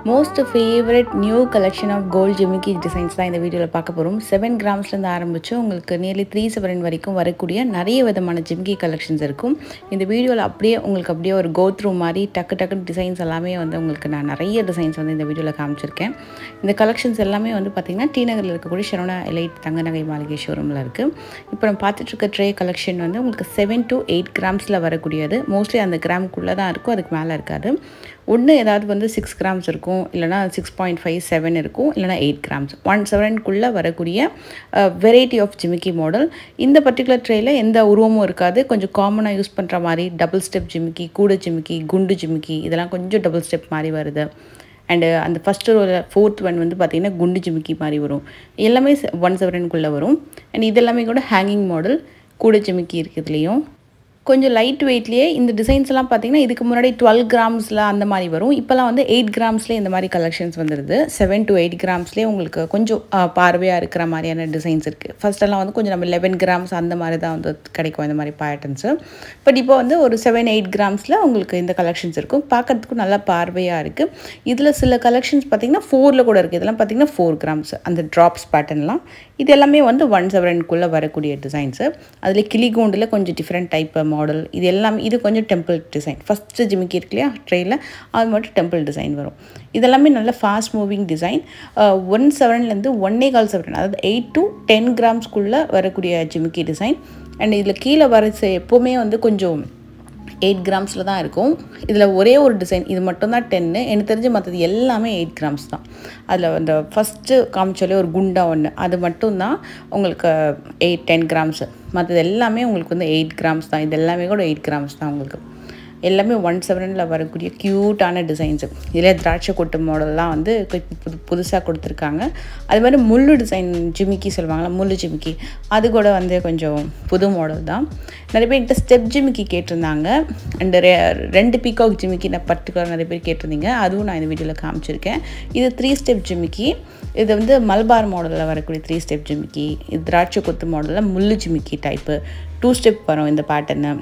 most favourite new collection of gold ஜிமிக்கி designs தான் இந்த வீடியோவில் பார்க்க போகிறோம் செவன் கிராம்ஸ்லேருந்து ஆரம்பித்து உங்களுக்கு நியர்லி த்ரீ செவன் வரைக்கும் வரக்கூடிய நிறைய விதமான ஜிமிக்கி கலெக்ஷன்ஸ் இருக்கும் இந்த வீடியோவில் அப்படியே உங்களுக்கு அப்படியே ஒரு கோ த்ரூ மாதிரி டக்கு டக்கு டிசைன்ஸ் எல்லாமே வந்து உங்களுக்கு நான் நிறைய டிசைன்ஸ் வந்து இந்த வீடியோவில் காமிச்சிருக்கேன் இந்த கலெக்ஷன்ஸ் எல்லாமே வந்து பார்த்திங்கன்னா டி நகரில் இருக்கக்கூடிய ஷரோனா எலைட் தங்க நகை மாளிகை ஷோரூமில் இருக்குது இப்போ நம்ம பார்த்துட்டு இருக்க ட்ரே கலெக்ஷன் வந்து உங்களுக்கு செவன் டு எயிட் கிராம்ஸில் வரக்கூடியது மோஸ்ட்லி அந்த கிராமுக்குள்ளே தான் இருக்கும் அதுக்கு மேலே இருக்காது ஒன்று ஏதாவது வந்து சிக்ஸ் கிராம்ஸ் இருக்கும் இல்லைனா சிக்ஸ் பாயிண்ட் ஃபைவ் செவன் இருக்கும் இல்லைனா எயிட் கிராம்ஸ் ஒன் செவனுக்குள்ளே வரக்கூடிய வெரைட்டி ஆஃப் ஜிமிக்கி மாடல் இந்த பர்டிகுலர் ட்ரேயில் எந்த உருவமும் இருக்காது கொஞ்சம் காமனாக யூஸ் பண்ணுற மாதிரி டபுள் ஸ்டெப் ஜிமிக்கி கூட ஜிமிக்கி குண்டு ஜிமிக்கி இதெல்லாம் கொஞ்சம் டபுள் ஸ்டெப் மாதிரி வருது அண்டு அந்த ஃபஸ்ட்டு ஒரு ஃபோர்த் ஒன் வந்து பார்த்திங்கன்னா குண்டு ஜிமிக்கி மாதிரி வரும் எல்லாமே ஒன் செவனுக்குள்ளே வரும் அண்ட் இதெல்லாமே கூட ஹேங்கிங் மாடல் கூட ஜிமிக்கி இருக்கிறதுலையும் கொஞ்சம் லைட் வெயிட்லேயே இந்த டிசைன்ஸ் எல்லாம் பார்த்தீங்கன்னா இதுக்கு முன்னாடி டுவெல் கிராம்ஸில் அந்த மாதிரி வரும் இப்போலாம் வந்து எயிட் கிராம்ஸ்லேயே இந்த மாதிரி கலெக்ஷன்ஸ் வந்துடுது செவன் டு எயிட் கிராம்ஸ்லேயே உங்களுக்கு கொஞ்சம் பார்வையாக இருக்கிற மாதிரியான டிசைன்ஸ் இருக்குது ஃபஸ்ட்டெல்லாம் வந்து கொஞ்சம் நம்ம லெவன் கிராம்ஸ் அந்த மாதிரி தான் வந்து கிடைக்கும் இந்த மாதிரி பேட்டர்ன்ஸு பட் இப்போ வந்து ஒரு செவன் எயிட் கிராம்ஸில் உங்களுக்கு இந்த கலெக்ஷன்ஸ் இருக்கும் பார்க்குறதுக்கும் நல்லா பார்வையாக இருக்குது இதில் சில கலெக்ஷன்ஸ் பார்த்திங்கன்னா ஃபோரில் கூட இருக்குது இதெல்லாம் பார்த்திங்கன்னா ஃபோர் கிராம்ஸ் அந்த ட்ராப்ஸ் பேட்டர்ன்லாம் இது எல்லாமே வந்து ஒன் செவனுக்குள்ளே வரக்கூடிய டிசைன்ஸு அதில் கிளிகூண்டில் கொஞ்சம் டிஃப்ரெண்ட் டைப் மாடல் இது எல்லாமே இது கொஞ்சம் டெம்பிள் டிசைன் ஃபஸ்ட்டு ஜிமிக்கி இருக்கு இல்லையா ட்ரெயில் அது மட்டும் டெம்பிள் டிசைன் வரும் இதெல்லாமே நல்ல ஃபாஸ்ட் மூவிங் டிசைன் ஒன் செவன்லேருந்து ஒன்னே கால் செவன் அதாவது எயிட் டு டென் கிராம்ஸ்க்குள்ளே வரக்கூடிய ஜிமிக்கி டிசைன் அண்ட் இதில் கீழே வர எப்போவுமே வந்து கொஞ்சம் எயிட் கிராம்ஸில் தான் இருக்கும் இதில் ஒரே ஒரு டிசைன் இது மட்டும்தான் டென்னு எனக்கு தெரிஞ்சு மற்றது எல்லாமே எயிட் கிராம்ஸ் தான் அதில் அந்த ஃபஸ்ட்டு காமிச்சாலே ஒரு குண்டா ஒன்று அது மட்டும்தான் உங்களுக்கு எயிட் டென் கிராம்ஸு மற்றது எல்லாமே உங்களுக்கு வந்து எயிட் கிராம்ஸ் தான் இது எல்லாமே கூட எயிட் கிராம்ஸ் தான் உங்களுக்கு எல்லாமே ஒன் செவனில் வரக்கூடிய க்யூட்டான டிசைன்ஸு இதில் திராட்சை கொட்டு மாடல்லாம் வந்து புது புதுசாக கொடுத்துருக்காங்க அது மாதிரி முள்ளு டிசைன் ஜிமிக்கி சொல்லுவாங்களா முள்ளு ஜிமிக்கி அது கூட வந்து கொஞ்சம் புது மாடல் தான் நிறைய பேர் என்கிட்ட ஸ்டெப் ஜிமிக்கி கேட்டிருந்தாங்க அண்டு ரெ ரெண்டு பீகாக் ஜிமிக்கி நான் பர்டிகுலர் நிறைய பேர் கேட்டிருந்தீங்க அதுவும் நான் இந்த வீடியோவில் காமிச்சிருக்கேன் இது த்ரீ ஸ்டெப் ஜிமிக்கி இது வந்து மல்பார் மாடலில் வரக்கூடிய த்ரீ ஸ்டெப் ஜிமிக்கி இது திராட்சை கொத்து மாடலில் முள்ளு ஜிமிக்கி டைப்பு டூ ஸ்டெப் வரும் இந்த பேட்டர்னு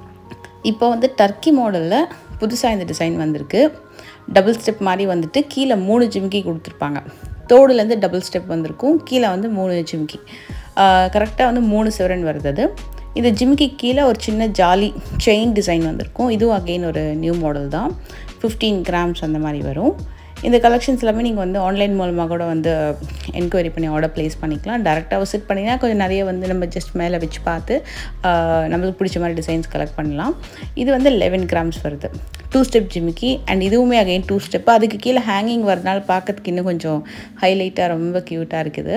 இப்போ வந்து டர்க்கி மாடலில் புதுசாக இந்த டிசைன் வந்திருக்கு டபுள் ஸ்டெப் மாதிரி வந்துட்டு கீழே மூணு ஜிமிக்கி கொடுத்துருப்பாங்க தோடுலேருந்து டபுள் ஸ்டெப் வந்திருக்கும் கீழே வந்து மூணு ஜிமிக்கி கரெக்டாக வந்து மூணு செவரன் வருது அது இந்த ஜிமிக்கி கீழே ஒரு சின்ன ஜாலி செயின் டிசைன் வந்திருக்கும் இதுவும் அகெயின் ஒரு நியூ மாடல் தான் ஃபிஃப்டீன் கிராம்ஸ் அந்த மாதிரி வரும் இந்த கலெக்ஷன்ஸ் எல்லாமே நீங்கள் வந்து ஆன்லைன் மூலமாக கூட வந்து என்கொயரி பண்ணி ஆர்டர் ப்ளேஸ் பண்ணிக்கலாம் டேரெக்டாக விசிட் பண்ணிங்கன்னா கொஞ்சம் நிறைய வந்து நம்ம ஜஸ்ட் மேலே வச்சு பார்த்து நம்மளுக்கு பிடிச்ச மாதிரி டிசைன்ஸ் கலெக்ட் பண்ணலாம் இது வந்து லெவன் கிராம்ஸ் வருது டூ ஸ்டெப் ஜிமிக்கி அண்ட் இதுவுமே அகைன் டூ ஸ்டெப்பு அதுக்கு கீழே ஹேங்கிங் வரதுனால பார்க்கறதுக்கு இன்னும் கொஞ்சம் ஹைலைட்டாக ரொம்ப க்யூட்டாக இருக்குது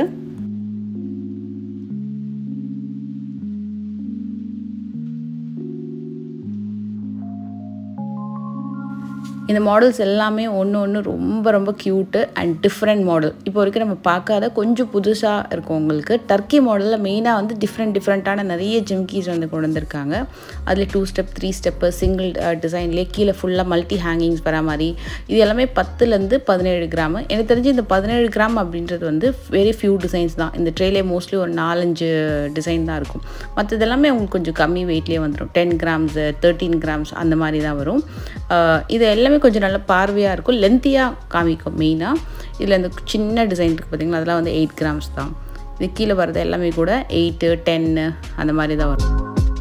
இந்த மாடல்ஸ் எல்லாமே ஒன்று ஒன்று ரொம்ப ரொம்ப க்யூட்டு அண்ட் டிஃப்ரெண்ட் மாடல் இப்போ வரைக்கும் நம்ம பார்க்காத கொஞ்சம் புதுசாக இருக்கும் உங்களுக்கு டர்க்கி மாடலில் மெயினாக வந்து டிஃப்ரெண்ட் டிஃப்ரெண்ட்டான நிறைய ஜிம்கீஸ் வந்து கொண்டு வந்திருக்காங்க அதில் two step three step single டிசைன்லேயே கீழே ஃபுல்லாக மல்டி ஹேங்கிங்ஸ் வர மாதிரி இது எல்லாமே பத்துலேருந்து பதினேழு கிராம் எனக்கு தெரிஞ்சு இந்த பதினேழு கிராம் அப்படின்றது வந்து வெரி ஃபியூ டிசைன்ஸ் தான் இந்த ட்ரேலே மோஸ்ட்லி ஒரு நாலஞ்சு டிசைன் தான் இருக்கும் மற்றது எல்லாமே உங்களுக்கு கொஞ்சம் கம்மி வெயிட்லேயே வந்துடும் டென் கிராம்ஸு தேர்ட்டீன் கிராம்ஸ் அந்த மாதிரி தான் வரும் இது எல்லாமே எல்லாமே கொஞ்சம் நல்ல பார்வையாக இருக்கும் லென்த்தியாக காமிக்கும் மெயினாக இதில் இந்த சின்ன டிசைன் இருக்குது பார்த்திங்களா அதெல்லாம் வந்து எயிட் கிராம்ஸ் தான் இது கீழே வர்றது எல்லாமே கூட எயிட்டு டென்னு அந்த மாதிரி தான் வரும்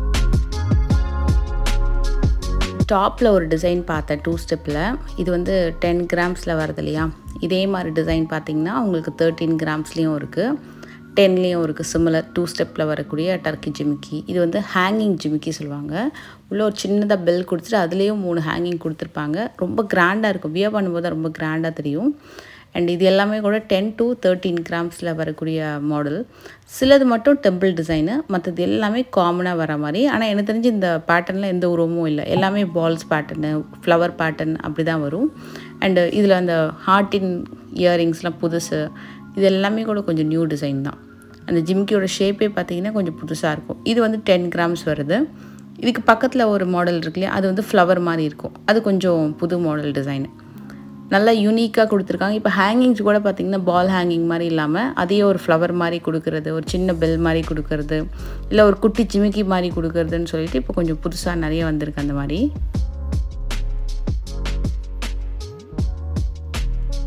டாப்பில் ஒரு டிசைன் பார்த்தேன் டூ ஸ்டெப்பில் இது வந்து டென் கிராம்ஸில் வருது இல்லையா இதே மாதிரி டிசைன் பார்த்திங்கன்னா உங்களுக்கு தேர்ட்டீன் கிராம்ஸ்லேயும் இருக்குது டென்லேயும் இருக்குது சிமிலர் டூ ஸ்டெப்பில் வரக்கூடிய டர்க்கி ஜிமிக்கி இது வந்து ஹேங்கிங் ஜிமிக்கி சொல்லுவாங்க உள்ளே ஒரு சின்னதாக பெல் கொடுத்துட்டு அதுலேயும் மூணு ஹேங்கிங் கொடுத்துருப்பாங்க ரொம்ப கிராண்டாக இருக்கும் வியர் பண்ணும்போது ரொம்ப கிராண்டாக தெரியும் அண்ட் இது எல்லாமே கூட டென் டு தேர்ட்டீன் கிராம்ஸில் வரக்கூடிய மாடல் சிலது மட்டும் டெம்பிள் டிசைனு மற்றது எல்லாமே காமனாக வர மாதிரி ஆனால் எனக்கு தெரிஞ்சு இந்த பேட்டர்னில் எந்த உருவமும் இல்லை எல்லாமே பால்ஸ் பேட்டர்னு ஃப்ளவர் பேட்டர்ன் அப்படி தான் வரும் அண்டு இதில் அந்த ஹார்ட்டின் இயரிங்ஸ்லாம் புதுசு இது எல்லாமே கூட கொஞ்சம் நியூ டிசைன் தான் அந்த ஜிம்கியோட ஷேப்பே பார்த்தீங்கன்னா கொஞ்சம் புதுசாக இருக்கும் இது வந்து டென் கிராம்ஸ் வருது இதுக்கு பக்கத்தில் ஒரு மாடல் இருக்கு இல்லையா அது வந்து ஃப்ளவர் மாதிரி இருக்கும் அது கொஞ்சம் புது மாடல் டிசைனு நல்லா யூனிக்காக கொடுத்துருக்காங்க இப்போ ஹேங்கிங்ஸ் கூட பார்த்திங்கன்னா பால் ஹேங்கிங் மாதிரி இல்லாமல் அதையே ஒரு ஃப்ளவர் மாதிரி கொடுக்கறது ஒரு சின்ன பெல் மாதிரி கொடுக்கறது இல்லை ஒரு குட்டி ஜிமிக்கி மாதிரி கொடுக்கறதுன்னு சொல்லிட்டு இப்போ கொஞ்சம் புதுசாக நிறைய வந்திருக்கு அந்த மாதிரி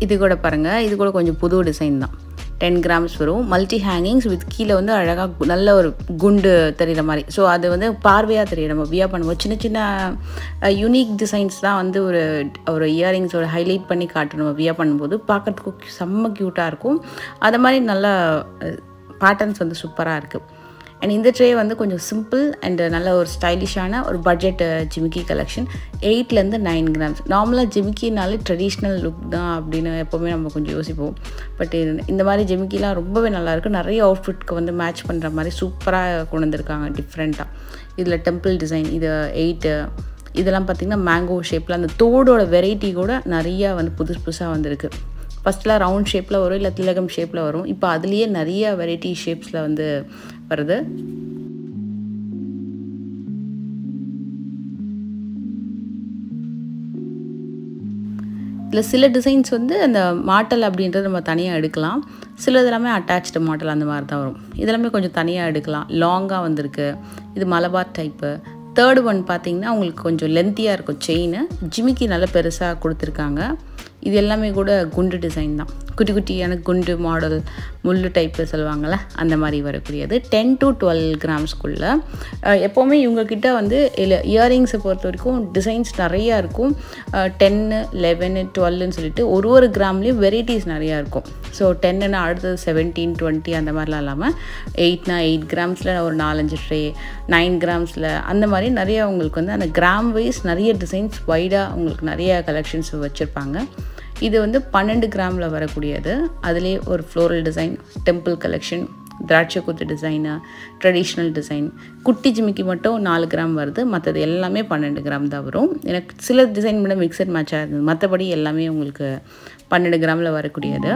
இது கூட பாருங்கள் இது கூட கொஞ்சம் புது டிசைன் தான் டென் கிராம்ஸ் வரும் மல்டி ஹேங்கிங்ஸ் வித் கீழே வந்து அழகாக நல்ல ஒரு குண்டு தெரிகிற மாதிரி ஸோ அது வந்து பார்வையாக தெரியும் நம்ம வியா பண்ணுவோம் சின்ன சின்ன யூனிக் டிசைன்ஸ் தான் வந்து ஒரு ஒரு இயரிங்ஸோட ஹைலைட் பண்ணி காட்டணும் நம்ம வியா பண்ணும்போது பார்க்குறதுக்கு செம்ம க்யூட்டாக இருக்கும் அது மாதிரி நல்லா பேட்டர்ன்ஸ் வந்து சூப்பராக இருக்குது அண்ட் இந்த ட்ரே வந்து கொஞ்சம் சிம்பிள் அண்ட் நல்ல ஒரு ஸ்டைலிஷான ஒரு பட்ஜெட் ஜிமிக்கி கலெக்ஷன் எயிட்லேருந்து நைன் கிராம்ஸ் நார்மலாக ஜிமிக்கினாலே ட்ரெடிஷ்னல் லுக் தான் அப்படின்னு எப்போவுமே நம்ம கொஞ்சம் யோசிப்போம் பட் இந்த மாதிரி ஜிமிக்கிலாம் ரொம்பவே நல்லாயிருக்கு நிறைய அவுட்ஃபிட்க்கு வந்து மேட்ச் பண்ணுற மாதிரி சூப்பராக கொண்டு வந்திருக்காங்க டிஃப்ரெண்ட்டாக இதில் டெம்பிள் டிசைன் இது எயிட்டு இதெல்லாம் பார்த்திங்கன்னா மேங்கோ ஷேப்பில் அந்த தோடோட வெரைட்டி கூட நிறையா வந்து புதுசு புதுசாக வந்திருக்கு ஃபஸ்ட்லாம் ரவுண்ட் ஷேப்பில் வரும் இல்லை திலகம் ஷேப்பில் வரும் இப்போ அதுலேயே நிறைய வெரைட்டி ஷேப்ஸில் வந்து வருது இதில் சில டிசைன்ஸ் வந்து அந்த மாட்டல் அப்படின்றது நம்ம தனியாக எடுக்கலாம் சிலது எல்லாமே அட்டாச்டு மாடல் அந்த மாதிரி தான் வரும் இதெல்லாமே கொஞ்சம் தனியாக எடுக்கலாம் லாங்காக வந்திருக்கு இது மலபார் டைப்பு தேர்ட் ஒன் பார்த்தீங்கன்னா உங்களுக்கு கொஞ்சம் லென்த்தியாக இருக்கும் செயின் ஜிமிக்கி நல்லா பெருசாக கொடுத்துருக்காங்க இது எல்லாமே கூட குண்டு டிசைன் தான் குட்டி குட்டியான குண்டு மாடல் முள்ளு டைப்பு சொல்லுவாங்கள்ல அந்த மாதிரி வரக்கூடியது டென் டு டுவெல் கிராம்ஸ்குள்ளே எப்போவுமே இவங்கக்கிட்ட வந்து இல்லை இயரிங்ஸை பொறுத்த வரைக்கும் டிசைன்ஸ் நிறையா இருக்கும் டென்னு லெவனு டுவெல்னு சொல்லிட்டு ஒரு ஒரு கிராம்லேயும் வெரைட்டிஸ் நிறையா இருக்கும் ஸோ டென்னுனா அடுத்தது செவன்டீன் டுவெண்ட்டி அந்த மாதிரிலாம் இல்லாமல் எயிட்னா எயிட் கிராம்ஸில் ஒரு நாலஞ்சு ட்ரே நைன் கிராம்ஸில் அந்த மாதிரி நிறைய உங்களுக்கு வந்து அந்த கிராம் வைஸ் நிறைய டிசைன்ஸ் வைடாக உங்களுக்கு நிறைய கலெக்ஷன்ஸ் வச்சுருப்பாங்க இது வந்து பன்னெண்டு கிராமில் வரக்கூடியது அதிலே ஒரு ஃப்ளோரல் டிசைன் டெம்பிள் கலெக்ஷன் திராட்சை குத்து டிசைனு ட்ரெடிஷ்னல் டிசைன் குட்டி ஜிமிக்கி மட்டும் நாலு கிராம் வருது மற்றது எல்லாமே பன்னெண்டு கிராம் தான் வரும் எனக்கு சில டிசைன் மட்டும் மிக்சட் மேட்சாக இருந்தது மற்றபடி எல்லாமே உங்களுக்கு பன்னெண்டு கிராமில் வரக்கூடியது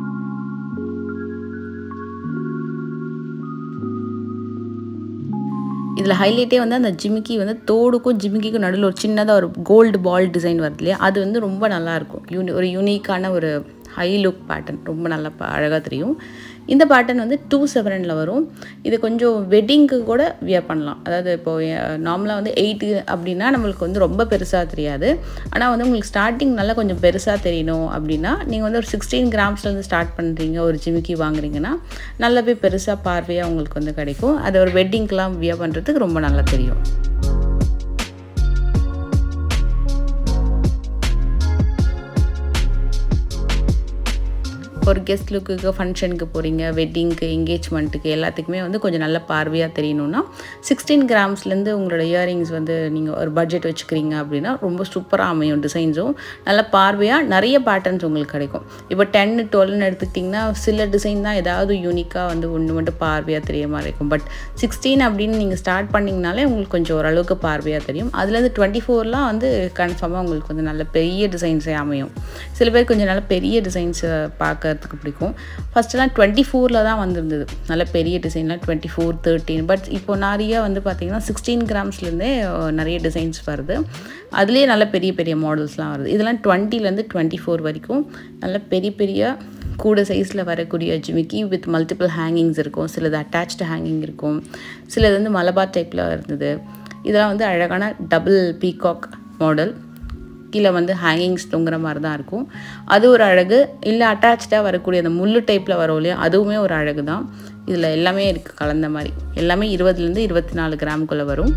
இதில் ஹைலைட்டே வந்து அந்த ஜிமிக்கி வந்து தோடுக்கும் ஜிமிக்கிக்கும் நடுவில் ஒரு சின்னதாக ஒரு கோல்டு பால் டிசைன் வருது இல்லையா அது வந்து ரொம்ப நல்லாயிருக்கும் யூனி ஒரு யூனிக்கான ஒரு ஹை லுக் பேட்டர்ன் ரொம்ப நல்லா அழகாக தெரியும் இந்த பேட்டர்ன் வந்து டூ செவனில் வரும் இது கொஞ்சம் வெட்டிங்க்கு கூட வியர் பண்ணலாம் அதாவது இப்போது நார்மலாக வந்து எயிட்டு அப்படின்னா நம்மளுக்கு வந்து ரொம்ப பெருசாக தெரியாது ஆனால் வந்து உங்களுக்கு ஸ்டார்டிங் நல்லா கொஞ்சம் பெருசாக தெரியணும் அப்படின்னா நீங்கள் வந்து ஒரு சிக்ஸ்டீன் கிராம்ஸ்லேருந்து ஸ்டார்ட் பண்ணுறீங்க ஒரு ஜிமிக்கி வாங்குறீங்கன்னா நல்லாவே பெருசாக பார்வையாக உங்களுக்கு வந்து கிடைக்கும் அது ஒரு வெட்டிங்க்கெலாம் வியர் பண்ணுறதுக்கு ரொம்ப நல்லா தெரியும் ஒரு கெஸ்ட் லுக்குக்கு ஃபங்க்ஷனுக்கு போகிறீங்க வெட்டிங்க்கு என்கேஜ்மெண்ட்டுக்கு எல்லாத்துக்குமே வந்து கொஞ்சம் நல்ல பார்வையாக தெரியணும்னா சிக்ஸ்டீன் கிராம்ஸ்லேருந்து உங்களோட இயரிங்ஸ் வந்து நீங்கள் ஒரு பட்ஜெட் வச்சுக்கிறீங்க அப்படின்னா ரொம்ப சூப்பராக அமையும் டிசைன்ஸும் நல்ல பார்வையாக நிறைய பேட்டர்ன்ஸ் உங்களுக்கு கிடைக்கும் இப்போ டென்னு டுவெல்னு எடுத்துக்கிட்டிங்கன்னா சில டிசைன் தான் ஏதாவது யூனிக்காக வந்து ஒன்று மட்டும் பார்வையாக தெரிய மாதிரி இருக்கும் பட் சிக்ஸ்டீன் அப்படின்னு நீங்கள் ஸ்டார்ட் பண்ணிங்கனாலே உங்களுக்கு கொஞ்சம் ஓரளவுக்கு பார்வையாக தெரியும் அதுலேருந்து டுவெண்ட்டி ஃபோர்லாம் வந்து கன்ஃபார்மாக உங்களுக்கு வந்து நல்ல பெரிய டிசைன்ஸே அமையும் சில பேர் கொஞ்சம் நல்ல பெரிய டிசைன்ஸை பார்க்க பார்க்கறதுக்கு பிடிக்கும் ஃபஸ்ட்டெல்லாம் டுவெண்ட்டி ஃபோரில் தான் வந்திருந்தது நல்ல பெரிய டிசைன்லாம் டுவெண்ட்டி ஃபோர் தேர்ட்டின் பட் இப்போ நிறைய வந்து பார்த்திங்கன்னா சிக்ஸ்டீன் கிராம்ஸ்லேருந்தே நிறைய டிசைன்ஸ் வருது அதுலேயே நல்ல பெரிய பெரிய மாடல்ஸ்லாம் வருது இதெல்லாம் டுவெண்ட்டிலேருந்து டுவெண்ட்டி ஃபோர் வரைக்கும் நல்ல பெரிய பெரிய கூட சைஸில் வரக்கூடிய ஜிமிக்கி வித் மல்டிபிள் ஹேங்கிங்ஸ் இருக்கும் சிலது அட்டாச்டு ஹேங்கிங் இருக்கும் சிலது வந்து மலபார் டைப்பில் இருந்தது இதெல்லாம் வந்து அழகான டபுள் பீகாக் மாடல் கீழே வந்து ஹேங்கிங்ஸ் தொங்குற மாதிரி தான் இருக்கும் அது ஒரு அழகு இல்லை அட்டாச்சாக வரக்கூடிய அந்த முள்ளு டைப்பில் வரும் இல்லையா அதுவுமே ஒரு அழகு தான் இதில் எல்லாமே இருக்குது கலந்த மாதிரி எல்லாமே இருபதுலேருந்து இருபத்தி நாலு கிராமுக்குள்ளே வரும்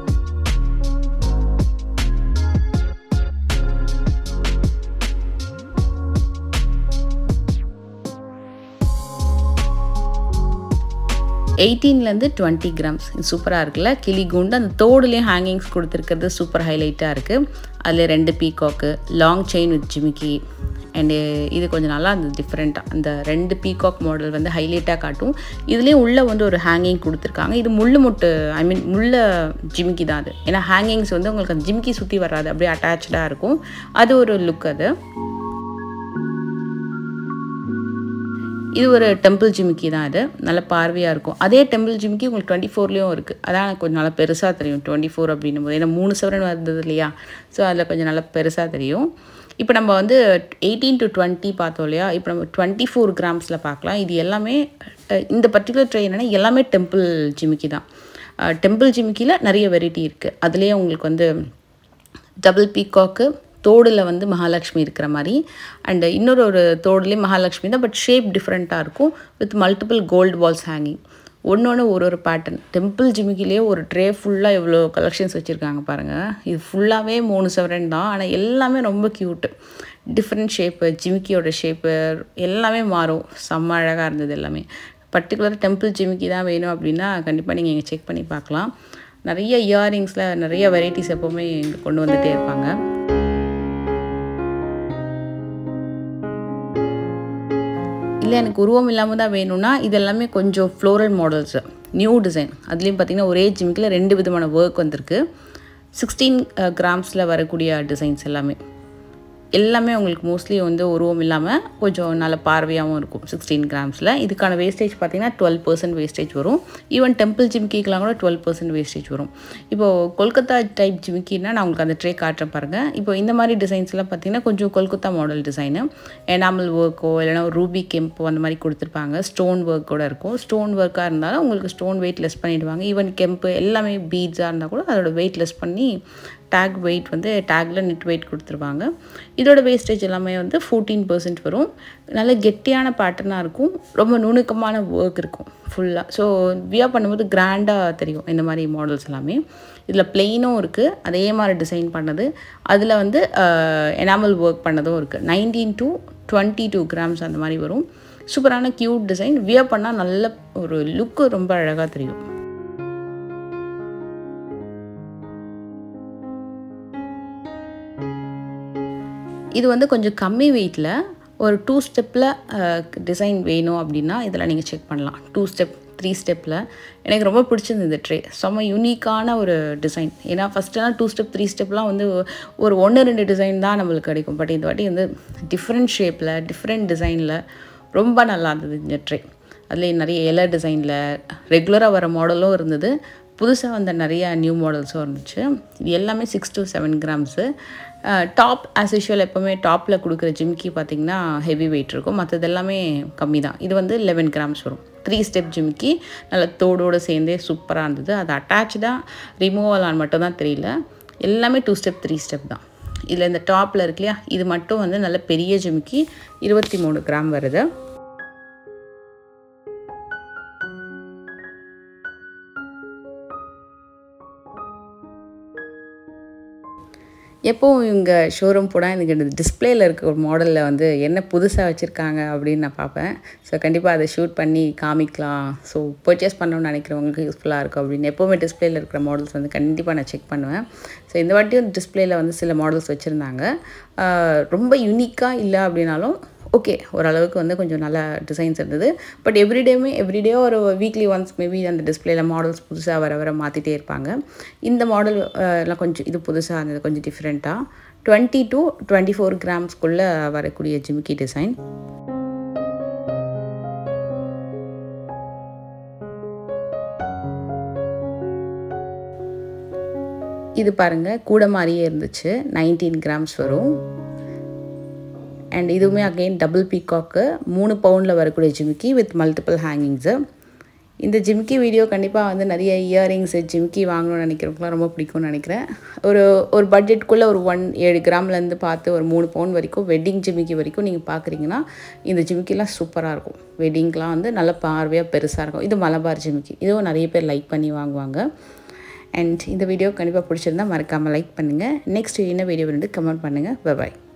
எயிட்டீன்லேருந்து டுவெண்ட்டி கிராம்ஸ் இது சூப்பராக இருக்குல்ல கிளி குண்டு அந்த தோடுலேயும் ஹேங்கிங்ஸ் கொடுத்துருக்கிறது சூப்பர் ஹைலைட்டாக இருக்குது அதில் ரெண்டு பீகாக்கு லாங் செயின் வித் ஜிமிக்கி அண்டு இது கொஞ்சம் நல்லா அந்த டிஃப்ரெண்ட்டாக அந்த ரெண்டு பீகாக் மாடல் வந்து ஹைலைட்டாக காட்டும் இதுலேயும் உள்ளே வந்து ஒரு ஹேங்கிங் கொடுத்துருக்காங்க இது முள்ளு முட்டு ஐ மீன் முள்ள ஜிமிக்கி தான் அது ஏன்னா ஹேங்கிங்ஸ் வந்து உங்களுக்கு அந்த ஜிமிக்கி சுற்றி வராது அப்படியே அட்டாச்சாக இருக்கும் அது ஒரு லுக் அது இது ஒரு டெம்பிள் ஜிமிக்கி தான் இது நல்ல பார்வையாக இருக்கும் அதே டெம்பிள் ஜிமிக்கி உங்களுக்கு டுவெண்ட்டி ஃபோர்லேயும் இருக்குது அதான் எனக்கு கொஞ்சம் நல்லா பெருசாக தெரியும் டுவெண்ட்டி ஃபோர் அப்படின்னும் போது ஏன்னா மூணு சவரன் வந்தது இல்லையா ஸோ அதில் கொஞ்சம் நல்லா பெருசாக தெரியும் இப்போ நம்ம வந்து எயிட்டீன் டு டுவெண்ட்டி பார்த்தோம் இல்லையா இப்போ நம்ம டுவெண்ட்டி ஃபோர் கிராம்ஸில் பார்க்கலாம் இது எல்லாமே இந்த பர்டிகுலர் ட்ரை என்னென்னா எல்லாமே டெம்பிள் ஜிமிக்கி தான் டெம்பிள் ஜிமிக்கியில் நிறைய வெரைட்டி இருக்குது அதுலேயே உங்களுக்கு வந்து டபுள் பீகாக்கு தோடில் வந்து மகாலட்சுமி இருக்கிற மாதிரி அண்ட் இன்னொரு ஒரு தோடுலேயும் மகாலட்சுமி தான் பட் ஷேப் டிஃப்ரெண்ட்டாக இருக்கும் with multiple gold balls hanging ஒன்று ஒன்று ஒரு ஒரு பேட்டர்ன் டெம்பிள் ஜிமிக்கிலேயே ஒரு ட்ரே ஃபுல்லாக எவ்வளோ கலெக்ஷன்ஸ் வச்சுருக்காங்க பாருங்கள் இது ஃபுல்லாகவே மூணு செவரன் தான் ஆனால் எல்லாமே ரொம்ப க்யூட்டு டிஃப்ரெண்ட் ஷேப்பு ஜிமிக்கியோட ஷேப்பு எல்லாமே மாறும் செம்ம அழகாக இருந்தது எல்லாமே பர்டிகுலராக டெம்பிள் ஜிமிக்கி தான் வேணும் அப்படின்னா கண்டிப்பாக நீங்கள் இங்கே செக் பண்ணி பார்க்கலாம் நிறைய இயரிங்ஸில் நிறைய வெரைட்டிஸ் எப்போவுமே இங்கே கொண்டு வந்துகிட்டே இருப்பாங்க இல்லை எனக்கு உருவம் இல்லாமல் தான் வேணும்னா இது எல்லாமே கொஞ்சம் ஃப்ளோரல் மாடல்ஸு நியூ டிசைன் அதுலேயும் பார்த்திங்கன்னா ஒரே ஜிமிக்கில் ரெண்டு விதமான ஒர்க் வந்திருக்கு சிக்ஸ்டீன் கிராம்ஸில் வரக்கூடிய டிசைன்ஸ் எல்லாமே எல்லாமே உங்களுக்கு மோஸ்ட்லி வந்து உருவம் இல்லாமல் கொஞ்சம் நல்ல பார்வையாகவும் இருக்கும் சிக்ஸ்டீன் கிராம்ஸில் இதுக்கான வேஸ்டேஜ் பார்த்தீங்கன்னா டுவெல் பர்சன்ட் வேஸ்டேஜ் வரும் ஈவன் டெம்பிள் ஜிமிக்கிக்கெலாம் கூட டுவெல் பர்சன்ட் வேஸ்டேஜ் வரும் இப்போது கொல்கத்தா டைப் ஜிமிக்கின்னா நான் உங்களுக்கு அந்த ட்ரே காட்டுறேன் பாருங்கள் இப்போ இந்த மாதிரி டிசைன்ஸ்லாம் பார்த்தீங்கன்னா கொஞ்சம் கொல்கத்தா மாடல் டிசைனு எனாமல் ஒர்க்கோ இல்லைனா ரூபி கெம்போ அந்த மாதிரி கொடுத்துருப்பாங்க ஸ்டோன் ஒர்க் கூட இருக்கும் ஸ்டோன் ஒர்க்காக இருந்தாலும் உங்களுக்கு ஸ்டோன் வெயிட் லெஸ் பண்ணிவிடுவாங்க ஈவன் கெம்பு எல்லாமே பீட்ஸாக இருந்தால் கூட அதோட வெயிட் லெஸ் பண்ணி டேக் வெயிட் வந்து டேக்கில் நெட் வெயிட் கொடுத்துருவாங்க இதோட வேஸ்டேஜ் எல்லாமே வந்து ஃபோர்டீன் பர்சன்ட் வரும் நல்ல கெட்டியான பேட்டர்னாக இருக்கும் ரொம்ப நுணுக்கமான ஒர்க் இருக்கும் ஃபுல்லாக ஸோ வியர் பண்ணும்போது கிராண்டாக தெரியும் இந்த மாதிரி மாடல்ஸ் எல்லாமே இதில் பிளெயினும் இருக்குது அதே மாதிரி டிசைன் பண்ணது அதில் வந்து எனாமல் ஒர்க் பண்ணதும் இருக்குது nineteen to twenty two grams அந்த மாதிரி வரும் சூப்பரான க்யூட் டிசைன் வியர் பண்ணால் நல்ல ஒரு லுக்கு ரொம்ப அழகாக தெரியும் இது வந்து கொஞ்சம் கம்மி வெயிட்டில் ஒரு டூ ஸ்டெப்பில் டிசைன் வேணும் அப்படின்னா இதில் நீங்கள் செக் பண்ணலாம் டூ ஸ்டெப் த்ரீ ஸ்டெப்பில் எனக்கு ரொம்ப பிடிச்சிருந்தது இந்த ட்ரே செம்ம யூனிக்கான ஒரு டிசைன் ஏன்னா ஃபஸ்ட்டெல்லாம் டூ ஸ்டெப் த்ரீ ஸ்டெப்லாம் வந்து ஒரு ஒன்று ரெண்டு டிசைன் தான் நம்மளுக்கு கிடைக்கும் பட் இந்த வாட்டி வந்து டிஃப்ரெண்ட் ஷேப்பில் டிஃப்ரெண்ட் டிசைனில் ரொம்ப நல்லா இருந்தது இந்த ட்ரே அதில் நிறைய இலை டிசைனில் ரெகுலராக வர மாடலும் இருந்தது புதுசாக வந்த நிறைய நியூ மாடல்ஸும் இருந்துச்சு இது எல்லாமே six to seven grams top as usual எப்போவுமே டாப்பில் கொடுக்குற ஜிம்கி பார்த்திங்கன்னா ஹெவி வெயிட் இருக்கும் மற்றது எல்லாமே கம்மி தான் இது வந்து லெவன் கிராம்ஸ் வரும் த்ரீ ஸ்டெப் ஜிம்கி நல்ல தோடோடு சேர்ந்தே சூப்பராக இருந்தது அது அட்டாச்சாக ரிமூவலான்னு மட்டும் தான் தெரியல எல்லாமே டூ ஸ்டெப் த்ரீ ஸ்டெப் தான் இதில் இந்த டாப்பில் இருக்கு இல்லையா இது மட்டும் வந்து நல்ல பெரிய ஜிம்கி இருபத்தி மூணு கிராம் வருது எப்போவும் இவங்க ஷோரூம் போனால் எனக்கு இந்த டிஸ்பிளேயில் இருக்க ஒரு மாடலில் வந்து என்ன புதுசாக வச்சுருக்காங்க அப்படின்னு நான் பார்ப்பேன் ஸோ கண்டிப்பாக அதை ஷூட் பண்ணி காமிக்கலாம் ஸோ பர்ச்சேஸ் பண்ணணும்னு நினைக்கிறவங்களுக்கு யூஸ்ஃபுல்லாக இருக்கும் அப்படின்னு எப்போவுமே டிஸ்பிளேயில் இருக்கிற மாடல்ஸ் வந்து கண்டிப்பாக நான் செக் பண்ணுவேன் ஸோ இந்த வாட்டியும் டிஸ்பிளேயில் வந்து சில மாடல்ஸ் வச்சுருந்தாங்க ரொம்ப யூனிக்காக இல்லை அப்படின்னாலும் ஓகே ஓரளவுக்கு வந்து கொஞ்சம் நல்ல டிசைன்ஸ் இருந்தது பட் எவ்ரிடேமே எவ்ரிடே ஒரு வீக்லி ஒன்ஸ் மேபி அந்த டிஸ்பிளேல மாடல்ஸ் புதுசாக வர வர மாற்றிட்டே இருப்பாங்க இந்த மாடல் எல்லாம் கொஞ்சம் இது புதுசாக இருந்தது கொஞ்சம் டிஃப்ரெண்ட்டாக டுவெண்ட்டி டு டுவெண்ட்டி ஃபோர் கிராம்ஸ்க்குள்ளே வரக்கூடிய ஜிமிக்கி டிசைன் இது பாருங்கள் கூட மாதிரியே இருந்துச்சு நைன்டீன் கிராம்ஸ் வரும் அண்ட் இதுவுமே அகெயின் டபுள் பீகாக்கு மூணு பவுண்டில் வரக்கூடிய ஜிமிக்கி வித் மல்டிபிள் ஹேங்கிங்ஸு இந்த ஜிம்கி வீடியோ கண்டிப்பாக வந்து நிறைய இயரிங்ஸு ஜிம்கி வாங்கணும்னு நினைக்கிறவங்களாம் ரொம்ப பிடிக்கும்னு நினைக்கிறேன் ஒரு ஒரு பட்ஜெட்குள்ளே ஒரு ஒன் ஏழு கிராம்லேருந்து பார்த்து ஒரு மூணு பவுன் வரைக்கும் வெட்டிங் ஜிமிக்கி வரைக்கும் நீங்கள் பார்க்குறீங்கன்னா இந்த ஜிமிக்கிலாம் சூப்பராக இருக்கும் வெட்டிங்க்கெலாம் வந்து நல்ல பார்வையாக பெருசாக இருக்கும் இது மலபார் ஜிமிக்கி இதுவும் நிறைய பேர் லைக் பண்ணி வாங்குவாங்க அண்ட் இந்த வீடியோ கண்டிப்பாக பிடிச்சிருந்தா மறக்காமல் லைக் பண்ணுங்கள் நெக்ஸ்ட் என்ன வீடியோ வந்து கமெண்ட் பண்ணுங்கள் பாய்